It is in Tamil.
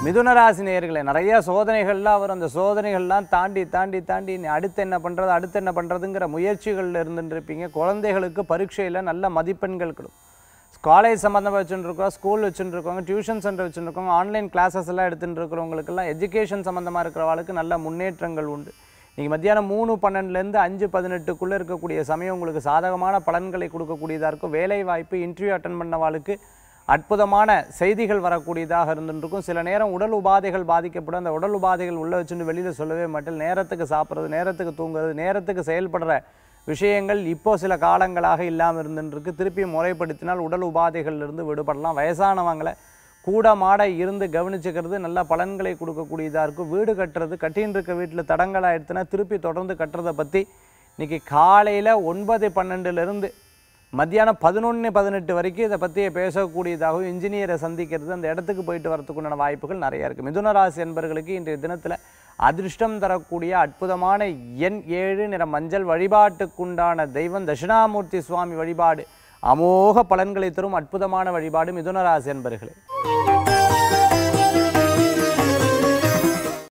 மிதுனராசி நேயர்களே நிறைய சோதனைகள்லாம் வரும் அந்த சோதனைகள்லாம் தாண்டி தாண்டி தாண்டி நீ அடுத்து என்ன பண்ணுறது அடுத்து என்ன பண்ணுறதுங்கிற முயற்சிகளில் இருந்துட்டு இருப்பீங்க குழந்தைகளுக்கு பரீட்சையில் நல்ல மதிப்பெண்கள் கிடைக்கும் காலேஜ் சம்மந்தமாக வச்சுருக்கோம் ஸ்கூல் வச்சுருக்கோங்க டியூஷன் சென்டர் வச்சுருக்கோங்க ஆன்லைன் கிளாஸஸ் எல்லாம் எடுத்துட்டு இருக்கிறவங்களுக்கெல்லாம் எஜுகேஷன் சம்மந்தமாக இருக்கிறவங்களுக்கு நல்ல முன்னேற்றங்கள் உண்டு நீங்கள் மத்தியானம் மூணு பன்னெண்டுலேருந்து அஞ்சு பதினெட்டுக்குள்ளே இருக்கக்கூடிய சமயம் உங்களுக்கு சாதகமான பலன்களை கொடுக்கக்கூடியதாக இருக்கும் வேலை வாய்ப்பு இன்டர்வியூ அட்டன் பண்ணவாளுக்கு அற்புதமான செய்திகள் வரக்கூடியதாக இருந்துருக்கும் சில நேரம் உடல் உபாதைகள் பாதிக்கப்படும் அந்த உடல் உபாதைகள் உள்ளே வச்சுட்டு வெளியில் சொல்லவே மாட்டேன் நேரத்துக்கு சாப்பிட்றது நேரத்துக்கு தூங்குறது நேரத்துக்கு செயல்படுற விஷயங்கள் இப்போ சில காலங்களாக இல்லாமல் இருந்துருக்கு திருப்பி முறைப்படுத்தினால் உடல் உபாதைகள்லேருந்து விடுபடலாம் வயசானவங்களை கூட மாட இருந்து கவனிச்சுக்கிறது நல்ல பலன்களை கொடுக்கக்கூடியதாக இருக்கும் வீடு கட்டுறது கட்டின்னு இருக்க வீட்டில் தடங்கள் ஆயிடுச்சுன்னா திருப்பி தொடர்ந்து கட்டுறதை பற்றி இன்னைக்கு காலையில் ஒன்பது பன்னெண்டுலேருந்து மத்தியானம் பதினொன்று பதினெட்டு வரைக்கும் இதை பற்றி பேசக்கூடியதாகவும் இன்ஜினியரை சந்திக்கிறது அந்த இடத்துக்கு போயிட்டு வரதுக்குண்டான வாய்ப்புகள் நிறையா இருக்குது மிதுன ராசி என்பர்களுக்கு இன்றைய தினத்தில் அதிர்ஷ்டம் தரக்கூடிய அற்புதமான எண் ஏழு நிற மஞ்சள் வழிபாட்டுக்குண்டான தெய்வம் தட்சிணாமூர்த்தி சுவாமி வழிபாடு அமோக பலன்களை தரும் அற்புதமான வழிபாடு மிதுன ராசி என்பர்களே